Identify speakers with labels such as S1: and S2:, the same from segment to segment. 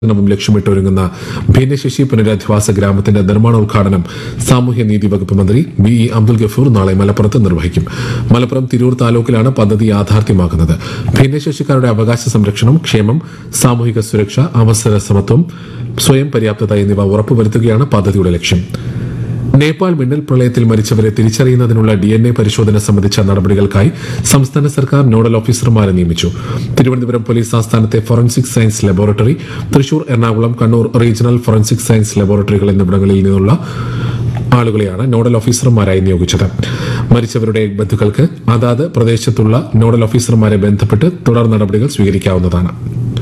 S1: വും ലക്ഷ്യമിട്ടൊരുങ്ങുന്ന ഭിന്നശേഷി പുനരധിവാസ ഗ്രാമത്തിന്റെ നിർമ്മാണോദ്ഘാടനം സാമൂഹ്യനീതി വകുപ്പ് മന്ത്രി വി ഇ അബ്ദുൽ ഗഫൂർ നാളെ മലപ്പുറത്ത് നിർവഹിക്കും മലപ്പുറം തിരൂർ താലൂക്കിലാണ് പദ്ധതി യാഥാർത്ഥ്യമാക്കുന്നത് ഭിന്നശേഷിക്കാരുടെ അവകാശ സംരക്ഷണം ക്ഷേമം സാമൂഹിക സുരക്ഷ അവസര സമത്വം സ്വയം പര്യാപ്തത എന്നിവ ഉറപ്പുവരുത്തുകയാണ് പദ്ധതിയുടെ ലക്ഷ്യം നേപ്പാൾ മിന്നൽ പ്രളയത്തിൽ മരിച്ചവരെ തിരിച്ചറിയുന്നതിനുള്ള ഡി എൻ എ പരിശോധന സംബന്ധിച്ച നടപടികൾക്കായി സംസ്ഥാന സർക്കാർ നോഡൽ ഓഫീസർമാരെ നിയമിച്ചു തിരുവനന്തപുരം പോലീസ് ആസ്ഥാനത്തെ forensic science laboratory Thrissur Ernakulam Kannur regional forensic science ലബോറട്ടറികൾ എന്നിവിടങ്ങളിൽ നിന്നുള്ള ആളുകളെയാണ് നോഡൽ ഓഫീസർമാരായി നിയോഗിച്ചത് മരിച്ചവരുടെ ബന്ധുക്കൾക്ക് അതാത് പ്രദേശത്തുള്ള നോഡൽ ഓഫീസർമാരെ ബന്ധപ്പെട്ട് തുടർ നടപടികൾ സ്വീകരിക്കാവുന്നതാണ്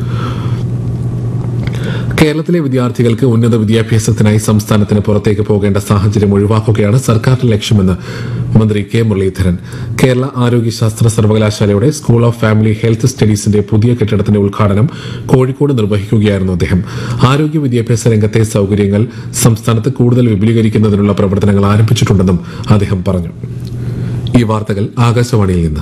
S1: കേരളത്തിലെ വിദ്യാർത്ഥികൾക്ക് ഉന്നത വിദ്യാഭ്യാസത്തിനായി സംസ്ഥാനത്തിന് പുറത്തേക്ക് പോകേണ്ട സാഹചര്യം ഒഴിവാക്കുകയാണ് സർക്കാരിന്റെ ലക്ഷ്യമെന്ന് മന്ത്രി കെ മുരളീധരൻ കേരള ആരോഗ്യശാസ്ത്ര സർവകലാശാലയുടെ സ്കൂൾ ഓഫ് ഫാമിലി ഹെൽത്ത് സ്റ്റഡീസിന്റെ പുതിയ കെട്ടിടത്തിന്റെ ഉദ്ഘാടനം കോഴിക്കോട് നിർവഹിക്കുകയായിരുന്നു അദ്ദേഹം ആരോഗ്യ വിദ്യാഭ്യാസ രംഗത്തെ സൌകര്യങ്ങൾ സംസ്ഥാനത്ത് കൂടുതൽ വിപുലീകരിക്കുന്നതിനുള്ള പ്രവർത്തനങ്ങൾ ആരംഭിച്ചിട്ടുണ്ടെന്നും അദ്ദേഹം പറഞ്ഞു ഈ വാർത്തകൾ ആകാശവാണിയിൽ നിന്ന്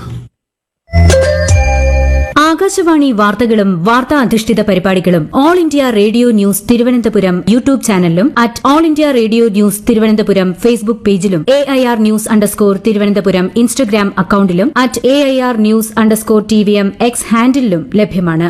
S2: ആകാശവാണി വാർത്തകളും വാർത്താ അധിഷ്ഠിത പരിപാടികളും all India radio news Thiruvananthapuram YouTube ചാനലിലും at all India radio news Thiruvananthapuram Facebook പേജിലും A I R news underscore Thiruvananthapuram Instagram അക്കൌണ്ടിലും at A I R news underscore T V M X ഹാൻഡിലും ലഭ്യമാണ്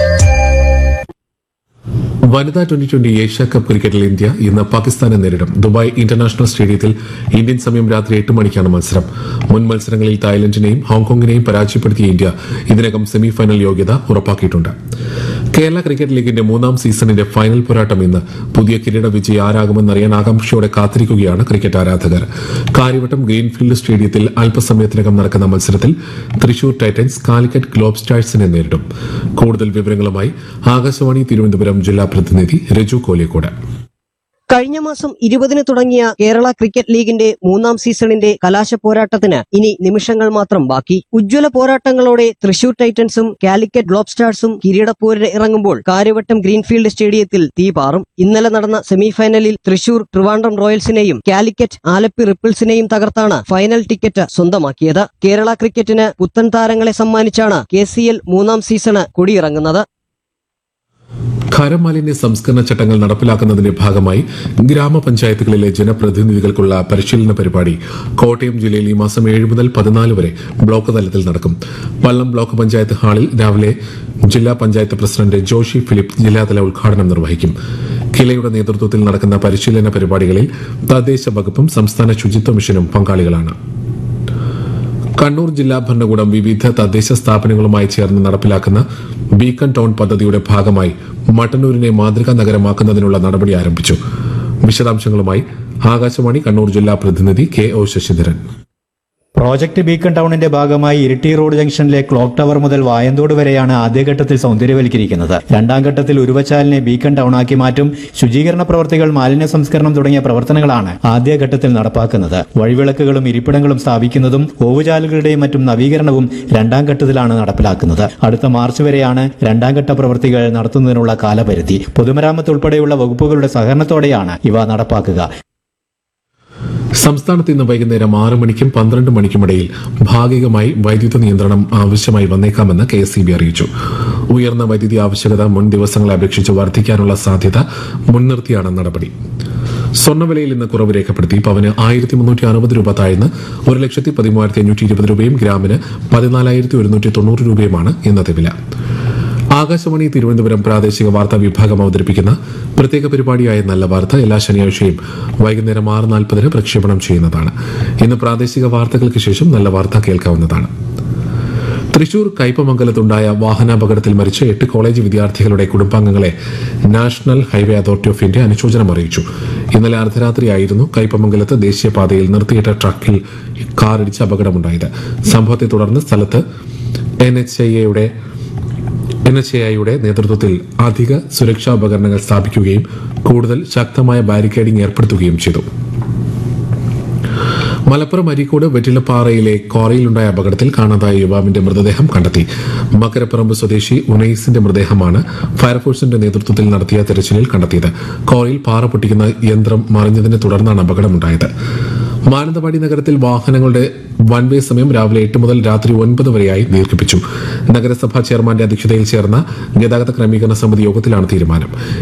S1: വനിതാ ട്വന്റി ട്വന്റി ഏഷ്യ കപ്പ് ക്രിക്കറ്റിൽ India ഇന്ന് പാകിസ്ഥാനെ നേരിടും ദുബായ് ഇന്റർനാഷണൽ സ്റ്റേഡിയത്തിൽ ഇന്ത്യൻ സമയം രാത്രി എട്ട് മണിക്കാണ് മത്സരം മുൻ മത്സരങ്ങളിൽ തായ്ലൻഡിനെയും ഹോങ്കോങ്ങിനെയും പരാജയപ്പെടുത്തിയ ഇന്ത്യ ഇതിനകം സെമിഫൈനൽ യോഗ്യത ഉറപ്പാക്കിയിട്ടുണ്ട് കേരള ക്രിക്കറ്റ് ലീഗിന്റെ മൂന്നാം സീസണിന്റെ ഫൈനൽ പോരാട്ടം ഇന്ന് പുതിയ കിരീട വിജയി ആരാകുമെന്നറിയാൻ ആകാംക്ഷയോടെ കാത്തിരിക്കുകയാണ് ക്രിക്കറ്റ് ആരാധകർ കാര്യവട്ടം ഗ്രീൻഫീൽഡ് സ്റ്റേഡിയത്തിൽ അല്പസമയത്തിനകം നടക്കുന്ന മത്സരത്തിൽ തൃശൂർ ടൈറ്റൻസ് കാലിക്കറ്റ് ഗ്ലോബ് സ്റ്റാഴ്സിനെ നേരിടും കൂടുതൽ വിവരങ്ങളുമായി ആകാശവാണി തിരുവനന്തപുരം ജില്ലാ പ്രതിനിധി രജു കോലിക്കോട്
S3: കഴിഞ്ഞ മാസം ഇരുപതിന് തുടങ്ങിയ കേരള ക്രിക്കറ്റ് ലീഗിന്റെ മൂന്നാം സീസണിന്റെ കലാശ പോരാട്ടത്തിന് ഇനി നിമിഷങ്ങൾ മാത്രം ബാക്കി ഉജ്ജ്വല പോരാട്ടങ്ങളോടെ തൃശൂർ ടൈറ്റൻസും കാലിക്കറ്റ് ഗ്ലോബ് സ്റ്റാർസും കിരീടപ്പോരിന് ഇറങ്ങുമ്പോൾ കാര്യവട്ടം ഗ്രീൻഫീൽഡ് സ്റ്റേഡിയത്തിൽ തീ പാറും ഇന്നലെ നടന്ന സെമിഫൈനലിൽ തൃശൂർ ട്രിവാൻഡ്രം റോയൽസിനെയും കാലിക്കറ്റ് ആലപ്പി റിപ്പിൾസിനെയും തകർത്താണ് ഫൈനൽ ടിക്കറ്റ് സ്വന്തമാക്കിയത് കേരള ക്രിക്കറ്റിന് പുത്തൻ താരങ്ങളെ സമ്മാനിച്ചാണ് കെ മൂന്നാം സീസണ് കൊടിയിറങ്ങുന്നത്
S1: ഖരമാലിന്യ സംസ്കരണ ചട്ടങ്ങൾ നടപ്പിലാക്കുന്നതിന്റെ ഭാഗമായി ഗ്രാമപഞ്ചായത്തുകളിലെ ജനപ്രതിനിധികൾക്കുള്ള പരിശീലന പരിപാടി കോട്ടയം ജില്ലയിൽ ഈ മാസം ഏഴ് മുതൽ പതിനാല് വരെ ബ്ലോക്ക് തലത്തിൽ നടക്കും പള്ളം ബ്ലോക്ക് പഞ്ചായത്ത് ഹാളിൽ രാവിലെ ജില്ലാ പഞ്ചായത്ത് പ്രസിഡന്റ് ജോഷി ഫിലിപ്പ് ജില്ലാതല ഉദ്ഘാടനം നിർവഹിക്കും കിലയുടെ നേതൃത്വത്തിൽ നടക്കുന്ന പരിശീലന പരിപാടികളിൽ തദ്ദേശ വകുപ്പും സംസ്ഥാന ശുചിത്വ മിഷനും പങ്കാളികളാണ് കണ്ണൂർ ജില്ലാ ഭരണകൂടം വിവിധ തദ്ദേശ സ്ഥാപനങ്ങളുമായി ചേർന്ന് നടപ്പിലാക്കുന്ന ബീക്കൺ ടൗൺ പദ്ധതിയുടെ ഭാഗമായി മട്ടന്നൂരിനെ മാതൃകാ നഗരമാക്കുന്നതിനുള്ള നടപടി ആരംഭിച്ചു വിശദാംശങ്ങളുമായി ആകാശവാണി കണ്ണൂർ ജില്ലാ പ്രതിനിധി K O Sasidharan
S4: project beacon ടൗണിന്റെ ഭാഗമായി ഇരിട്ടി റോഡ് ജംഗ്ഷനിലെ ക്ലോക്ക് ടവർ മുതൽ വായന്തോട് വരെയാണ് ആദ്യഘട്ടത്തിൽ സൗന്ദര്യവൽക്കരിക്കുന്നത് രണ്ടാം ഘട്ടത്തിൽ ഉരുവച്ചാലിനെ ബീക്കൺ ടൗണാക്കി മാറ്റും ശുചീകരണ പ്രവർത്തികൾ മാലിന്യ സംസ്കരണം തുടങ്ങിയ പ്രവർത്തനങ്ങളാണ് ആദ്യഘട്ടത്തിൽ നടപ്പാക്കുന്നത് വഴിവിളക്കുകളും ഇരിപ്പിടങ്ങളും സ്ഥാപിക്കുന്നതും ഓവുചാലുകളുടെയും മറ്റും നവീകരണവും രണ്ടാം ഘട്ടത്തിലാണ് നടപ്പിലാക്കുന്നത് അടുത്ത മാർച്ച് വരെയാണ് രണ്ടാം ഘട്ട പ്രവൃത്തികൾ നടത്തുന്നതിനുള്ള കാലപരിധി പൊതുമരാമത്ത് ഉൾപ്പെടെയുള്ള വകുപ്പുകളുടെ സഹകരണത്തോടെയാണ് ഇവ നടപ്പാക്കുക
S1: സംസ്ഥാനത്ത് ഇന്ന് വൈകുന്നേരം ആറ് മണിക്കും പന്ത്രണ്ട് മണിക്കുമിടയിൽ ഭാഗികമായി വൈദ്യുത നിയന്ത്രണം ആവശ്യമായി വന്നേക്കാമെന്ന് കെ എസ് അറിയിച്ചു ഉയർന്ന വൈദ്യുതി ആവശ്യകത മുൻ ദിവസങ്ങളെ അപേക്ഷിച്ച് വർദ്ധിക്കാനുള്ള സാധ്യത മുൻനിർത്തിയാണ് നടപടി സ്വർണ്ണവിലയിൽ ഇന്ന് കുറവ് രേഖപ്പെടുത്തി പവന് ആയിരത്തി മുന്നൂറ്റി അറുപത് രൂപ താഴ്ന്ന് ഒരു ലക്ഷത്തി പതിമൂവായിരത്തി അഞ്ഞൂറ്റി ഇരുപത് രൂപയും ഗ്രാമിന് പതിനാലായിരത്തി ഒരുന്നൂറ്റി തൊണ്ണൂറ് രൂപയുമാണ് ഇന്നത്തെ വില ആകാശവാണി തിരുവനന്തപുരം പ്രാദേശിക വാർത്താ വിഭാഗം അവതരിപ്പിക്കുന്ന പ്രത്യേക പരിപാടിയായ നല്ല വാർത്ത എല്ലാ ശനിയാഴ്ചയും വൈകുന്നേരം ആറ് നാൽപ്പതിന് പ്രക്ഷേപണം ചെയ്യുന്നതാണ് ഇന്ന് പ്രാദേശിക വാർത്തകൾക്ക് ശേഷം നല്ല വാർത്ത കേൾക്കാവുന്നതാണ് തൃശൂർ കയ്പമംഗലത്തുണ്ടായ വാഹനാപകടത്തിൽ മരിച്ച എട്ട് കോളേജ് വിദ്യാർത്ഥികളുടെ കുടുംബാംഗങ്ങളെ national highway authority of India അനുശോചനം അറിയിച്ചു ഇന്നലെ അർദ്ധരാത്രിയായിരുന്നു കയ്പമംഗലത്ത് ദേശീയപാതയിൽ നിർത്തിയിട്ട ട്രക്കിൽ കാറിടിച്ച് അപകടമുണ്ടായത് സംഭവത്തെ തുടർന്ന് സ്ഥലത്ത് എൻ എച്ച് ഐയുടെ എൻ എച്ച് ഐയുടെ നേതൃത്വത്തിൽ അധിക സുരക്ഷാ ഉപകരണങ്ങൾ സ്ഥാപിക്കുകയും കൂടുതൽ ശക്തമായ ബാരിക്കേഡിംഗ് ഏർപ്പെടുത്തുകയും ചെയ്തു മലപ്പുറം അരീക്കോട് വെറ്റിലപ്പാറയിലെ ക്വാറിയിലുണ്ടായ അപകടത്തിൽ കാണാതായ യുവാവിന്റെ മൃതദേഹം കണ്ടെത്തി മക്കരപ്പറമ്പ് സ്വദേശി ഉനൈസിന്റെ മൃതദേഹമാണ് ഫയർഫോഴ്സിന്റെ നേതൃത്വത്തിൽ നടത്തിയ തെരച്ചിലിൽ കണ്ടെത്തിയത് ക്വാറിയിൽ പാറ പൊട്ടിക്കുന്ന യന്ത്രം മറിഞ്ഞതിനെ തുടർന്നാണ് അപകടമുണ്ടായത് മാനന്തവാടി നഗരത്തിൽ വാഹനങ്ങളുടെ വൺ വേ സമയം രാവിലെ എട്ട് മുതൽ രാത്രി ഒൻപത് വരെയായി ദീർഘിപ്പിച്ചു നഗരസഭാ ചെയർമാന്റെ അധ്യക്ഷതയിൽ ചേർന്ന ഗതാഗത ക്രമീകരണ സമിതി യോഗത്തിലാണ് തീരുമാനം